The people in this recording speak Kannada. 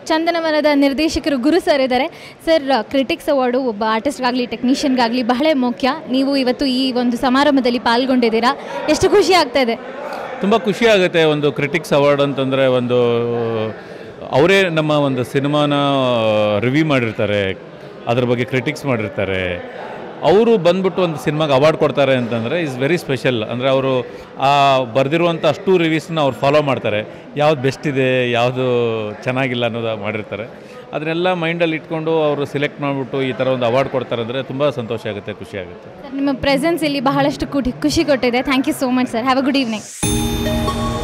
ಚಂದನವನದ ನಿರ್ದೇಶಕರು ಗುರು ಸರ್ ಇದ್ದಾರೆ ಸರ್ ಕ್ರಿಟಿಕ್ಸ್ ಅವಾರ್ಡು ಒಬ್ಬ ಆರ್ಟಿಸ್ಟ್ಗಾಗಲಿ ಟೆಕ್ನಿಷಿಯನ್ಗಾಗಲಿ ಬಹಳ ಮುಖ್ಯ ನೀವು ಇವತ್ತು ಈ ಒಂದು ಸಮಾರಂಭದಲ್ಲಿ ಪಾಲ್ಗೊಂಡಿದ್ದೀರಾ ಎಷ್ಟು ಖುಷಿ ಆಗ್ತಾ ಇದೆ ತುಂಬ ಖುಷಿ ಆಗುತ್ತೆ ಒಂದು ಕ್ರಿಟಿಕ್ಸ್ ಅವಾರ್ಡ್ ಅಂತಂದರೆ ಒಂದು ಅವರೇ ನಮ್ಮ ಒಂದು ಸಿನಿಮಾನ ರಿವ್ಯೂ ಮಾಡಿರ್ತಾರೆ ಅದ್ರ ಬಗ್ಗೆ ಕ್ರಿಟಿಕ್ಸ್ ಮಾಡಿರ್ತಾರೆ ಅವರು ಬಂದ್ಬಿಟ್ಟು ಒಂದು ಸಿನಿಮಾಗೆ ಅವಾರ್ಡ್ ಕೊಡ್ತಾರೆ ಅಂತಂದರೆ ಇಸ್ ವೆರಿ ಸ್ಪೆಷಲ್ ಅಂದರೆ ಅವರು ಆ ಬರೆದಿರುವಂಥ ಅಷ್ಟು ರಿವ್ಯೂಸ್ನ ಅವ್ರು ಫಾಲೋ ಮಾಡ್ತಾರೆ ಯಾವ್ದು ಬೆಸ್ಟ್ ಇದೆ ಯಾವುದು ಚೆನ್ನಾಗಿಲ್ಲ ಅನ್ನೋದು ಮಾಡಿರ್ತಾರೆ ಅದನ್ನೆಲ್ಲ ಮೈಂಡಲ್ಲಿ ಇಟ್ಕೊಂಡು ಅವರು ಸೆಲೆಕ್ಟ್ ಮಾಡಿಬಿಟ್ಟು ಈ ಥರ ಒಂದು ಅವಾರ್ಡ್ ಕೊಡ್ತಾರೆ ಅಂದರೆ ತುಂಬ ಸಂತೋಷ ಆಗುತ್ತೆ ಖುಷಿ ಆಗುತ್ತೆ ಸರ್ ನಿಮ್ಮ ಪ್ರೆಸೆನ್ಸ್ ಇಲ್ಲಿ ಬಹಳಷ್ಟು ಕುಟಿ ಖುಷಿ ಕೊಟ್ಟಿದೆ thank you so much sir have a good evening